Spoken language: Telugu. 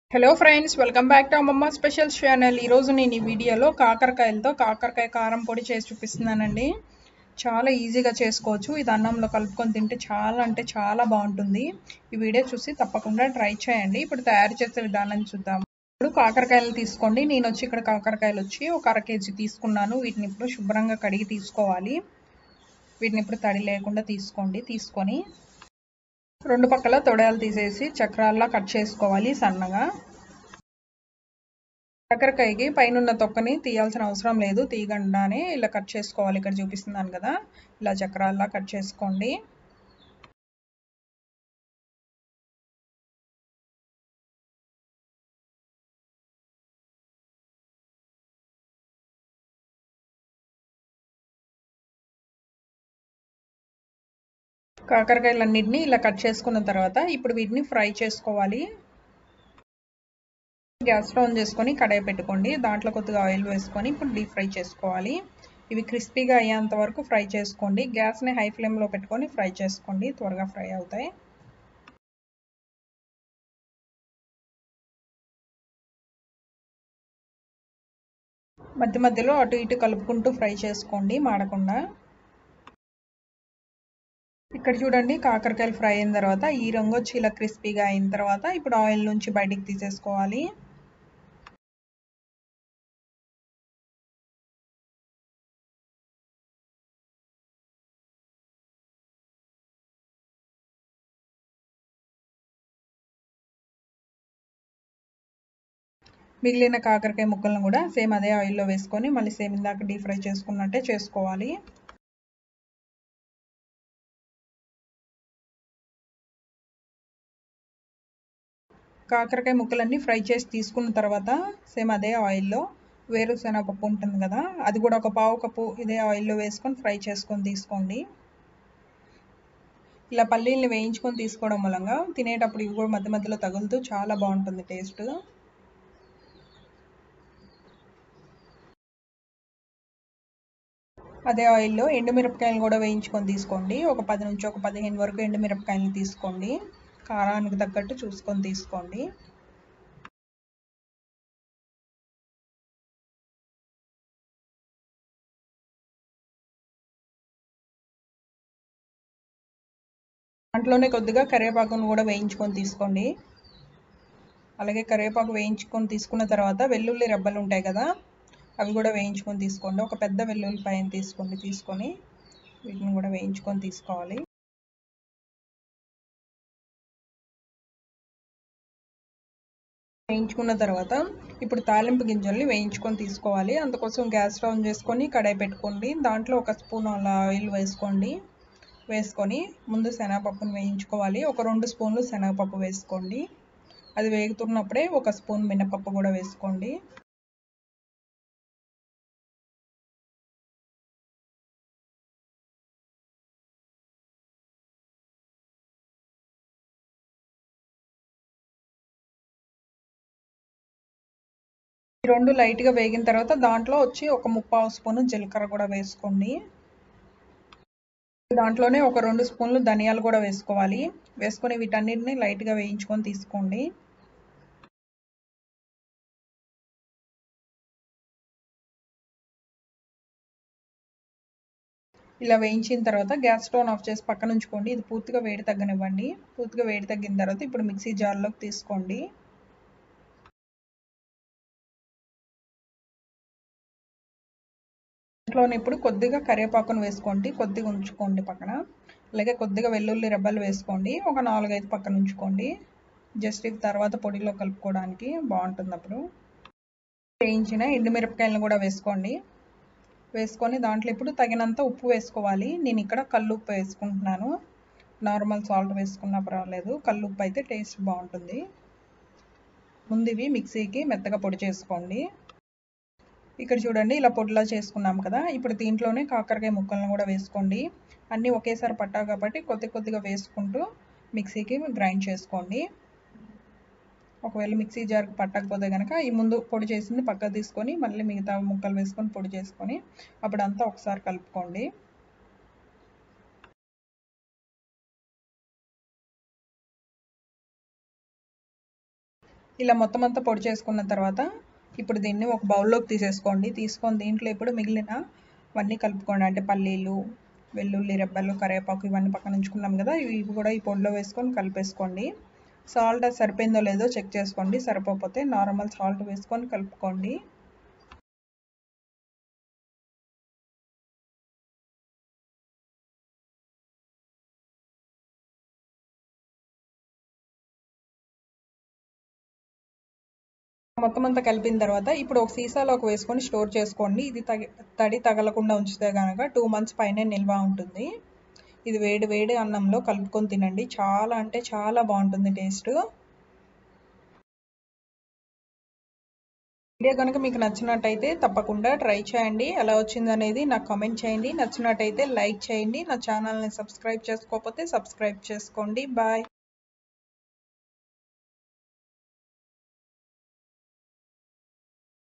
hello friends welcome back to అమ్మమ్మ స్పెషల్ ఛానల్ ఈరోజు నేను ఈ వీడియోలో కాకరకాయలతో కాకరకాయ కారం పొడి చేసి చూపిస్తున్నానండి చాలా ఈజీగా చేసుకోవచ్చు ఇది అన్నంలో కలుపుకొని తింటే చాలా అంటే చాలా బాగుంటుంది ఈ వీడియో చూసి తప్పకుండా ట్రై చేయండి ఇప్పుడు తయారు చేసే విధానం చూద్దాం ఇప్పుడు కాకరకాయలు తీసుకోండి నేను వచ్చి ఇక్కడ కాకరకాయలు వచ్చి ఒక అర కేజీ తీసుకున్నాను వీటిని ఇప్పుడు శుభ్రంగా కడిగి తీసుకోవాలి వీటిని ఇప్పుడు తడి లేకుండా తీసుకోండి తీసుకొని రెండు పక్కల తొడయాలు తీసేసి చక్రాల్లా కట్ చేసుకోవాలి సన్నగా కాకరకాయకి పైన తొక్కని తీయాల్సిన అవసరం లేదు తీయకుండానే ఇలా కట్ చేసుకోవాలి ఇక్కడ చూపిస్తున్నాను కదా ఇలా చక్రాల్లా కట్ చేసుకోండి కాకరకాయలన్నింటినీ ఇలా కట్ చేసుకున్న తర్వాత ఇప్పుడు వీటిని ఫ్రై చేసుకోవాలి గ్యాస్ ఆన్ చేసుకొని కడాయి పెట్టుకోండి దాంట్లో కొద్దిగా ఆయిల్ వేసుకొని ఇప్పుడు డీప్ ఫ్రై చేసుకోవాలి ఇవి క్రిస్పీగా అయ్యేంత వరకు ఫ్రై చేసుకోండి గ్యాస్ని హై ఫ్లేమ్లో పెట్టుకొని ఫ్రై చేసుకోండి త్వరగా ఫ్రై అవుతాయి మధ్య మధ్యలో అటు ఇటు కలుపుకుంటూ ఫ్రై చేసుకోండి మాడకుండా ఇక్కడ చూడండి కాకరకాయలు ఫ్రై అయిన తర్వాత ఈ రంగు వచ్చి ఇలా క్రిస్పీగా అయిన తర్వాత ఇప్పుడు ఆయిల్ నుంచి బయటికి తీసేసుకోవాలి మిగిలిన కాకరకాయ ముక్కలను కూడా సేమ్ అదే ఆయిల్లో వేసుకొని మళ్ళీ సేమ్ ఇందాక డీప్ ఫ్రై చేసుకున్నట్టే చేసుకోవాలి కాకరకాయ ముక్కలన్నీ ఫ్రై చేసి తీసుకున్న తర్వాత సేమ్ అదే ఆయిల్లో వేరుశనగపప్పు ఉంటుంది కదా అది కూడా ఒక పావు కప్పు ఇదే ఆయిల్లో వేసుకొని ఫ్రై చేసుకొని తీసుకోండి ఇలా పల్లీల్ని వేయించుకొని తీసుకోవడం మూలంగా తినేటప్పుడు ఇవి కూడా మధ్య మధ్యలో తగులుతూ చాలా బాగుంటుంది టేస్ట్ అదే ఆయిల్లో ఎండుమిరపకాయలు కూడా వేయించుకొని తీసుకోండి ఒక పది నుంచి ఒక పదిహేను వరకు ఎండుమిరపకాయలు తీసుకోండి కారానికి తగ్గట్టు చూసుకొని తీసుకోండి దాంట్లోనే కొద్దిగా కరివేపాకును కూడా వేయించుకొని తీసుకోండి అలాగే కరివేపాకు వేయించుకొని తీసుకున్న తర్వాత వెల్లుల్లి రెబ్బలు ఉంటాయి కదా అవి కూడా వేయించుకొని తీసుకోండి ఒక పెద్ద వెల్లుల్లి పైన తీసుకోండి తీసుకొని వీటిని కూడా వేయించుకొని తీసుకోవాలి వేయించుకున్న తర్వాత ఇప్పుడు తాలింపు గింజల్ని వేయించుకొని తీసుకోవాలి అందుకోసం గ్యాస్ ఆన్ చేసుకొని కడాయి పెట్టుకోండి దాంట్లో ఒక స్పూన్ అలా ఆయిల్ వేసుకోండి వేసుకొని ముందు శనగపప్పును వేయించుకోవాలి ఒక రెండు స్పూన్లు శనగపప్పు వేసుకోండి అది వేగుతున్నప్పుడే ఒక స్పూన్ మినపప్పు కూడా వేసుకోండి రెండు లైట్గా వేగిన తర్వాత దాంట్లో వచ్చి ఒక ముప్పావు స్పూన్ జీలకర్ర కూడా వేసుకోండి దాంట్లోనే ఒక రెండు స్పూన్లు ధనియాలు కూడా వేసుకోవాలి వేసుకొని వీటన్నిటిని లైట్గా వేయించుకొని తీసుకోండి ఇలా వేయించిన తర్వాత గ్యాస్ స్టవ్ ఆఫ్ చేసి పక్కన ఉంచుకోండి ఇది పూర్తిగా వేడి తగ్గనివ్వండి పూర్తిగా వేడి తగ్గిన తర్వాత ఇప్పుడు మిక్సీ జార్లోకి తీసుకోండి దాంట్లోనే ఇప్పుడు కొద్దిగా కరివేపాకును వేసుకోండి కొద్దిగా ఉంచుకోండి పక్కన అలాగే కొద్దిగా వెల్లుల్లి రెబ్బలు వేసుకోండి ఒక నాలుగైదు పక్కన ఉంచుకోండి జస్ట్ ఇది తర్వాత పొడిలో కలుపుకోవడానికి బాగుంటుంది అప్పుడు వేయించిన ఎండుమిరపకాయలను కూడా వేసుకోండి వేసుకొని దాంట్లో ఇప్పుడు తగినంత ఉప్పు వేసుకోవాలి నేను ఇక్కడ కళ్ళు ఉప్పు వేసుకుంటున్నాను నార్మల్ సాల్ట్ వేసుకున్నా పర్వాలేదు కళ్ళు ఉప్పు అయితే టేస్ట్ బాగుంటుంది ముందు ఇవి మిక్సీకి మెత్తగా పొడి చేసుకోండి ఇక్కడ చూడండి ఇలా పొడిలా చేసుకున్నాం కదా ఇప్పుడు దీంట్లోనే కాకరకాయ ముక్కలను కూడా వేసుకోండి అన్నీ ఒకేసారి పట్టా కాబట్టి కొద్ది కొద్దిగా వేసుకుంటూ మిక్సీకి గ్రైండ్ చేసుకోండి ఒకవేళ మిక్సీ జార్కి పట్టకపోతే కనుక ఈ ముందు పొడి చేసింది పక్కకు తీసుకొని మళ్ళీ మిగతా ముక్కలు వేసుకొని పొడి చేసుకొని అప్పుడంతా ఒకసారి కలుపుకోండి ఇలా మొత్తం అంతా పొడి చేసుకున్న తర్వాత ఇప్పుడు దీన్ని ఒక బౌల్లోకి తీసేసుకోండి తీసుకొని దీంట్లో ఇప్పుడు మిగిలిన అవన్నీ కలుపుకోండి అంటే పల్లీలు వెల్లుల్లి రెబ్బలు కరివేపాకు ఇవన్నీ పక్కన ఉంచుకున్నాం కదా ఇవి కూడా ఈ పొడిలో వేసుకొని కలిపేసుకోండి సాల్ట్ సరిపోయిందో లేదో చెక్ చేసుకోండి సరిపోతే నార్మల్ సాల్ట్ వేసుకొని కలుపుకోండి మొత్తం అంతా కలిపిన తర్వాత ఇప్పుడు ఒక సీసాలోకి వేసుకొని స్టోర్ చేసుకోండి ఇది తగి తడి తగలకుండా ఉంచితే కనుక టూ మంత్స్ పైనే నిల్వ ఉంటుంది ఇది వేడి వేడి అన్నంలో కలుపుకొని తినండి చాలా అంటే చాలా బాగుంటుంది టేస్ట్ వీడియో కనుక మీకు నచ్చినట్టయితే తప్పకుండా ట్రై చేయండి ఎలా వచ్చింది అనేది నాకు కామెంట్ చేయండి నచ్చినట్టయితే లైక్ చేయండి నా ఛానల్ని సబ్స్క్రైబ్ చేసుకోకపోతే సబ్స్క్రైబ్ చేసుకోండి బాయ్